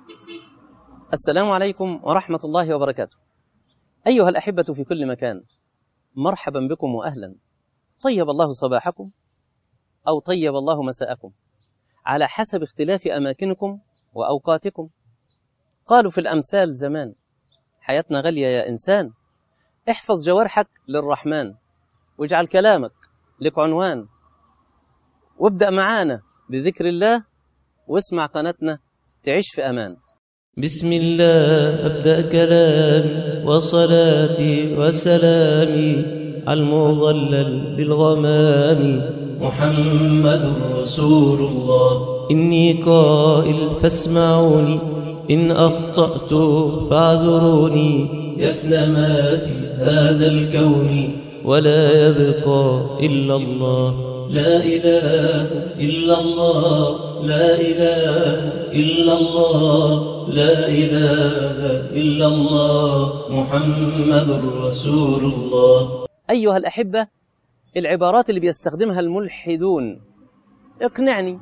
السلام عليكم ورحمة الله وبركاته. أيها الأحبة في كل مكان، مرحبا بكم وأهلا. طيب الله صباحكم أو طيب الله مساءكم، على حسب اختلاف أماكنكم وأوقاتكم. قالوا في الأمثال زمان: حياتنا غالية يا إنسان، احفظ جوارحك للرحمن، واجعل كلامك لك عنوان، وابدأ معانا بذكر الله، واسمع قناتنا تعيش في أمان. بسم الله أبدأ كلامي وصلاتي وسلامي على المظلل بالغمام محمد رسول الله إني قائل فاسمعوني إن أخطأت فاعذروني يفنى ما في هذا الكون ولا يبقى إلا الله لا إله إلا الله لا إله إلا الله لا إله إلا الله محمد رسول الله أيها الأحبة العبارات اللي بيستخدمها الملحدون اقنعني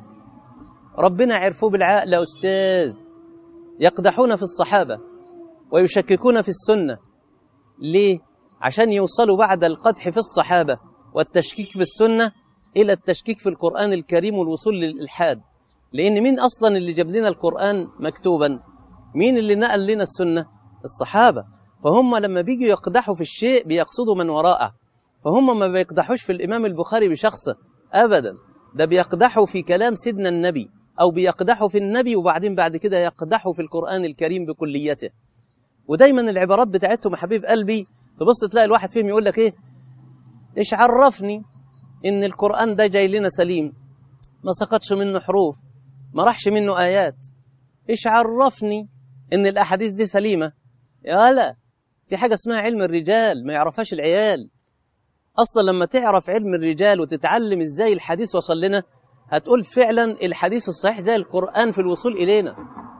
ربنا عرفوه بالعقل يا أستاذ يقدحون في الصحابة ويشككون في السنة ليه؟ عشان يوصلوا بعد القدح في الصحابة والتشكيك في السنة إلى التشكيك في القرآن الكريم والوصول للإلحاد لأن مين أصلا اللي جاب لنا القرآن مكتوبا مين اللي نقل لنا السنة الصحابة فهم لما بيجوا يقدحوا في الشيء بيقصدوا من وراءه فهم ما بيقدحوش في الإمام البخاري بشخصه أبدا ده بيقدحوا في كلام سيدنا النبي أو بيقدحوا في النبي وبعدين بعد كده يقدحوا في القرآن الكريم بكليته ودايما العبارات بتاعتهم يا حبيب قلبي تبص تلاقي الواحد فيهم يقول لك ايه ايش عرفني ان القرآن ده جاي لنا سليم ما سقطش منه حروف ما راحش منه آيات ايش عرفني ان الاحاديث دي سليمة يا لا في حاجة اسمها علم الرجال ما يعرفهاش العيال اصلا لما تعرف علم الرجال وتتعلم ازاي الحديث وصل لنا هتقول فعلا الحديث الصحيح زي القرآن في الوصول إلينا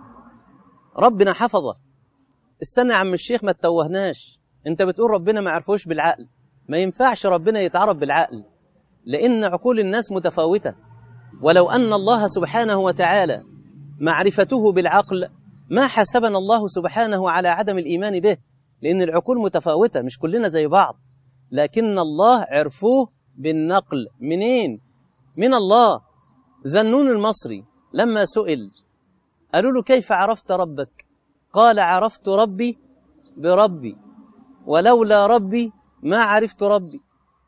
ربنا حفظه استنى يا عم الشيخ ما تتوهناش انت بتقول ربنا ما عرفوش بالعقل ما ينفعش ربنا يتعرف بالعقل لأن عقول الناس متفاوتة ولو أن الله سبحانه وتعالى معرفته بالعقل ما حسبنا الله سبحانه على عدم الإيمان به لأن العقول متفاوتة مش كلنا زي بعض لكن الله عرفوه بالنقل منين؟ من الله ذنون المصري لما سئل قالوا له كيف عرفت ربك؟ قال عرفت ربي بربي ولولا ربي ما عرفت ربي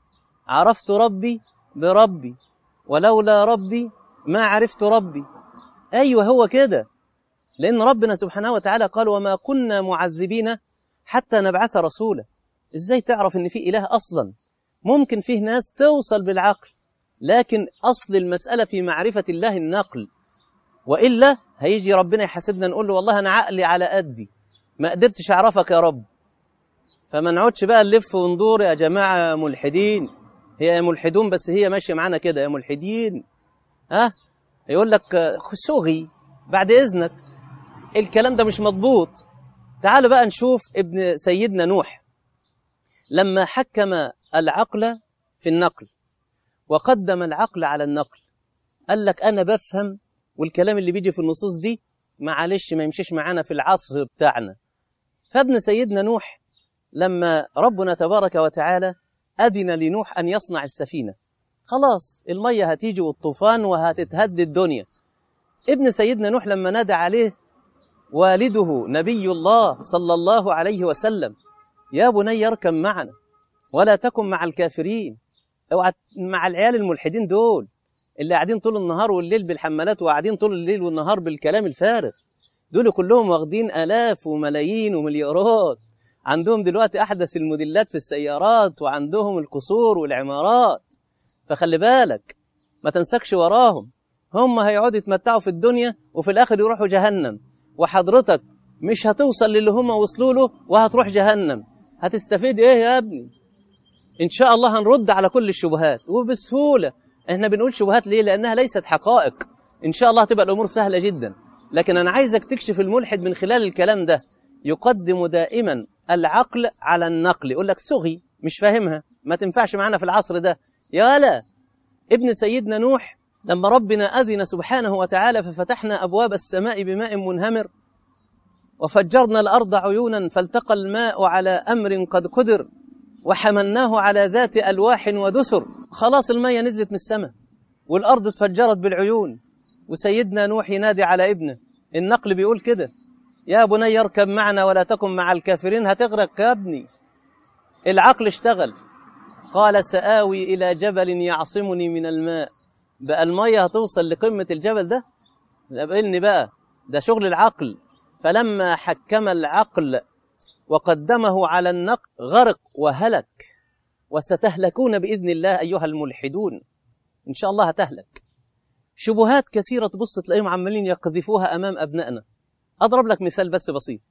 عرفت ربي بربي ولولا ربي ما عرفت ربي ايوه هو كده لان ربنا سبحانه وتعالى قال وما كنا معذبين حتى نبعث رسولا ازاي تعرف ان في اله اصلا ممكن فيه ناس توصل بالعقل لكن اصل المساله في معرفه الله النقل والا هيجي ربنا يحاسبنا نقول له والله انا عقلي على قدي ما قدرتش اعرفك يا رب فما نقعدش بقى نلف وندور يا جماعه ملحدين هي يا ملحدون بس هي ماشيه معانا كده يا ملحدين ها يقول لك سوغي بعد اذنك الكلام ده مش مضبوط تعالوا بقى نشوف ابن سيدنا نوح لما حكم العقل في النقل وقدم العقل على النقل قال لك انا بفهم والكلام اللي بيجي في النصوص دي معلش ما يمشيش معانا في العصر بتاعنا فابن سيدنا نوح لما ربنا تبارك وتعالى أذن لنوح أن يصنع السفينة خلاص المية هتيجي والطوفان وهتتهد الدنيا ابن سيدنا نوح لما نادى عليه والده نبي الله صلى الله عليه وسلم يا بني اركب معنا ولا تكن مع الكافرين اوعى مع العيال الملحدين دول اللي قاعدين طول النهار والليل بالحمالات وقاعدين طول الليل والنهار بالكلام الفارغ دول كلهم واخدين آلاف وملايين ومليارات عندهم دلوقتي أحدث الموديلات في السيارات وعندهم القصور والعمارات فخلي بالك ما تنسكش وراهم هم هيقعدوا يتمتعوا في الدنيا وفي الآخر يروحوا جهنم وحضرتك مش هتوصل للي هم وصلوا له وهتروح جهنم هتستفيد ايه يا ابني ان شاء الله هنرد على كل الشبهات وبسهوله احنا بنقول شبهات ليه لانها ليست حقائق ان شاء الله هتبقى الامور سهله جدا لكن انا عايزك تكشف الملحد من خلال الكلام ده يقدم دائما العقل على النقل يقول لك سغي مش فاهمها ما تنفعش معانا في العصر ده يا لا ابن سيدنا نوح لما ربنا أذن سبحانه وتعالى ففتحنا أبواب السماء بماء منهمر وفجرنا الأرض عيونا فالتقى الماء على أمر قد قدر وحملناه على ذات ألواح ودسر خلاص المية نزلت من السماء والأرض اتفجرت بالعيون وسيدنا نوح ينادي على ابنه النقل بيقول كده يا بني اركب معنا ولا تكن مع الكافرين هتغرق يا ابني العقل اشتغل قال سآوي إلى جبل يعصمني من الماء بقى المية هتوصل لقمة الجبل ده قابلني بقى ده شغل العقل فلما حكم العقل وقدمه على النقل غرق وهلك وستهلكون بإذن الله أيها الملحدون إن شاء الله هتهلك شبهات كثيرة تبص تلاقيهم عمالين يقذفوها أمام أبنائنا أضرب لك مثال بس بسيط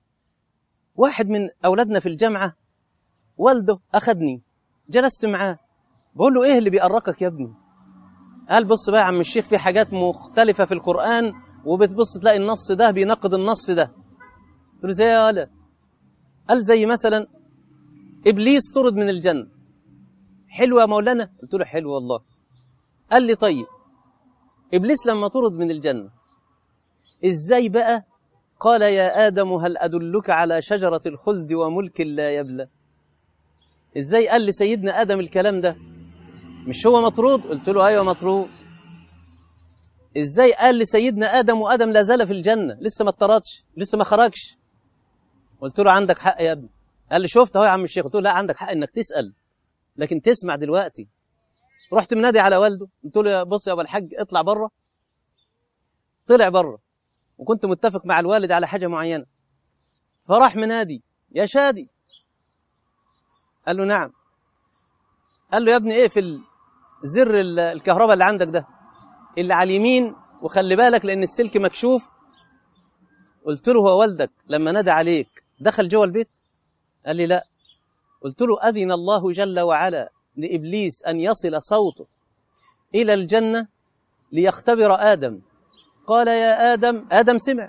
واحد من أولادنا في الجامعة والده أخذني جلست معاه بقول له إيه اللي بيقرقك يا ابني قال بص بقى يا عم الشيخ في حاجات مختلفة في القرآن وبتبص تلاقي النص ده بينقض النص ده قلت له زي يا ولا قال زي مثلا إبليس طرد من الجنة حلو يا مولانا قلت له حلو والله قال لي طيب إبليس لما طرد من الجنة إزاي بقى قال يا آدم هل أدلك على شجرة الخلد وملك لا يبلى إزاي قال لسيدنا آدم الكلام ده مش هو مطرود قلت له أيوة مطرود إزاي قال لسيدنا آدم وآدم لا زال في الجنة لسه ما اضطردش لسه ما خرجش قلت له عندك حق يا ابني قال لي شفت اهو يا عم الشيخ قلت له لا عندك حق انك تسأل لكن تسمع دلوقتي رحت منادي على والده قلت له بص يا ابو الحاج اطلع بره طلع بره وكنت متفق مع الوالد على حاجه معينه فراح منادي يا شادي قال له نعم قال له يا ابني اقفل زر الكهرباء اللي عندك ده اللي على اليمين وخلي بالك لان السلك مكشوف قلت له هو والدك لما نادى عليك دخل جوه البيت قال لي لا قلت له اذن الله جل وعلا لابليس ان يصل صوته الى الجنه ليختبر ادم قال يا ادم ادم سمع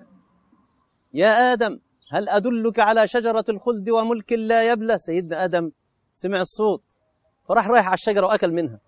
يا ادم هل ادلك على شجره الخلد وملك لا يبلى سيدنا ادم سمع الصوت فراح رايح على الشجره واكل منها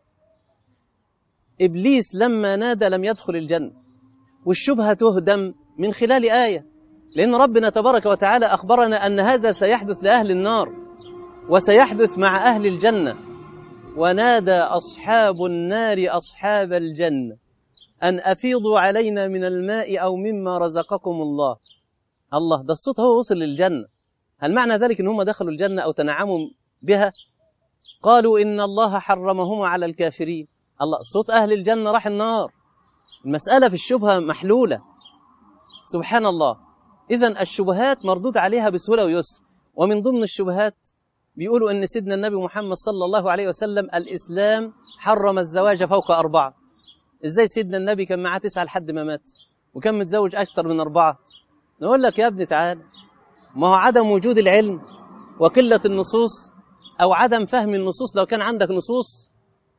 ابليس لما نادى لم يدخل الجنه والشبهه تهدم من خلال ايه لان ربنا تبارك وتعالى اخبرنا ان هذا سيحدث لاهل النار وسيحدث مع اهل الجنه ونادى اصحاب النار اصحاب الجنه ان افيضوا علينا من الماء او مما رزقكم الله الله ده الصوت هو وصل للجنه هل معنى ذلك ان هم دخلوا الجنه او تنعموا بها قالوا ان الله حرمهما على الكافرين الله صوت اهل الجنه راح النار المساله في الشبهه محلوله سبحان الله اذا الشبهات مردود عليها بسهوله ويسر ومن ضمن الشبهات بيقولوا ان سيدنا النبي محمد صلى الله عليه وسلم الاسلام حرم الزواج فوق اربعه ازاي سيدنا النبي كان معاه تسعه لحد ما مات وكان متزوج اكثر من اربعه نقول لك يا ابني تعال ما هو عدم وجود العلم وقله النصوص او عدم فهم النصوص لو كان عندك نصوص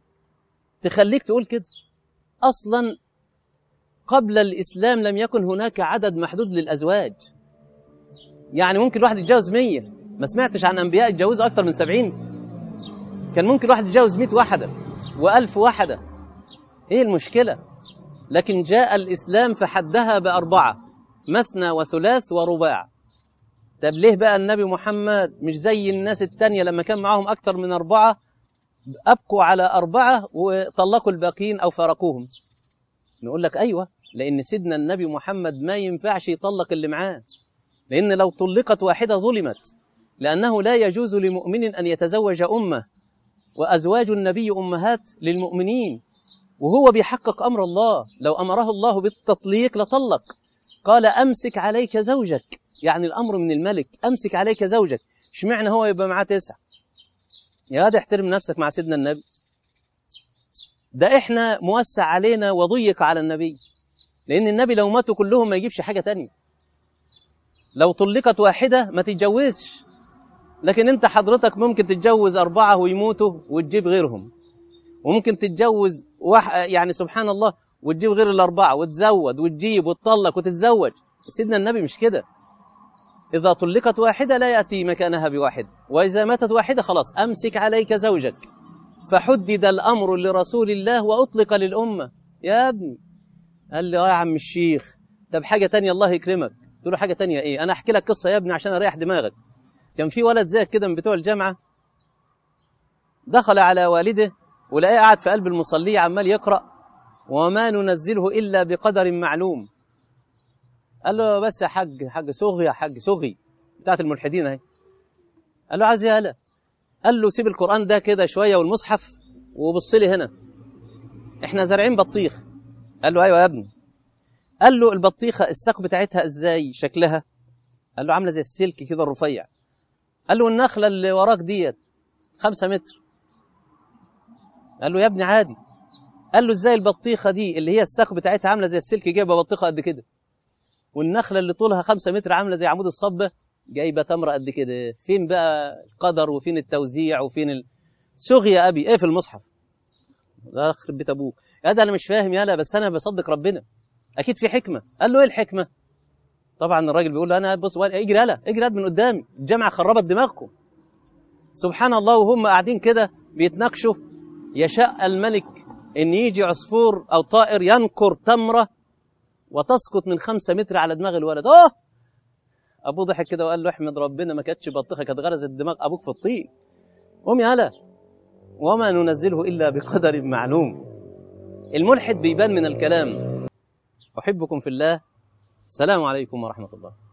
تخليك تقول كده اصلا قبل الاسلام لم يكن هناك عدد محدود للازواج يعني ممكن واحد يتجوز مية ما سمعتش عن انبياء يتجوزوا اكثر من سبعين كان ممكن واحد يتجوز مئة واحده وألف واحده ايه المشكله لكن جاء الاسلام فحدها باربعه مثنى وثلاث ورباع طب ليه بقى النبي محمد مش زي الناس التانية لما كان معاهم أكتر من أربعة أبقوا على أربعة وطلقوا الباقيين أو فارقوهم نقول لك أيوة لأن سيدنا النبي محمد ما ينفعش يطلق اللي معاه لأن لو طلقت واحدة ظلمت لأنه لا يجوز لمؤمن أن يتزوج أمة وأزواج النبي أمهات للمؤمنين وهو بيحقق أمر الله لو أمره الله بالتطليق لطلق قال أمسك عليك زوجك يعني الأمر من الملك أمسك عليك زوجك اشمعنى هو يبقى معاه تسعة يا هذا احترم نفسك مع سيدنا النبي ده احنا موسع علينا وضيق على النبي لأن النبي لو ماتوا كلهم ما يجيبش حاجة تانية لو طلقت واحدة ما تتجوزش لكن انت حضرتك ممكن تتجوز أربعة ويموتوا وتجيب غيرهم وممكن تتجوز واحد يعني سبحان الله وتجيب غير الأربعة وتزود وتجيب وتطلق وتتزوج سيدنا النبي مش كده إذا طلقت واحدة لا يأتي مكانها بواحد وإذا ماتت واحدة خلاص أمسك عليك زوجك فحدد الأمر لرسول الله وأطلق للأمة يا ابني قال لي يا عم الشيخ طب حاجة تانية الله يكرمك قلت له حاجه تانية ايه انا احكي لك قصه يا ابني عشان اريح دماغك كان في ولد زيك كده من بتوع الجامعه دخل على والده ولقاه قاعد في قلب المصلية عمال يقرأ وما ننزله إلا بقدر معلوم قال له بس يا حاج حاج صغي يا حاج صغي بتاعت الملحدين اهي قال له عايز يالا قال له سيب القرآن ده كده شوية والمصحف وبص لي هنا احنا زارعين بطيخ قال له ايوه يا ابني قال له البطيخة الساق بتاعتها ازاي شكلها قال له عاملة زي السلك كده الرفيع قال له النخلة اللي وراك ديت خمسة متر قال له يا ابني عادي قال له ازاي البطيخة دي اللي هي الساق بتاعتها عاملة زي السلك جايبة بطيخة قد كده والنخلة اللي طولها خمسة متر عاملة زي عمود الصبة جايبة تمرة قد كده فين بقى القدر وفين التوزيع وفين ال... سغي يا أبي ايه في المصحف لا يخرب بيت أبوك يا ده أنا مش فاهم يالا بس أنا بصدق ربنا أكيد في حكمة قال له إيه الحكمة طبعا الراجل بيقول له أنا بص اجري يالا اجري هات من قدامي الجامعة خربت دماغكم سبحان الله وهم قاعدين كده بيتناقشوا يشاء الملك ان يجي عصفور او طائر ينكر تمره وتسقط من خمسة متر على دماغ الولد اوه ابوه ضحك كده وقال له احمد ربنا ما كانتش بطيخه كانت غرزت دماغ ابوك في الطين قوم يا هلا وما ننزله الا بقدر معلوم الملحد بيبان من الكلام احبكم في الله السلام عليكم ورحمه الله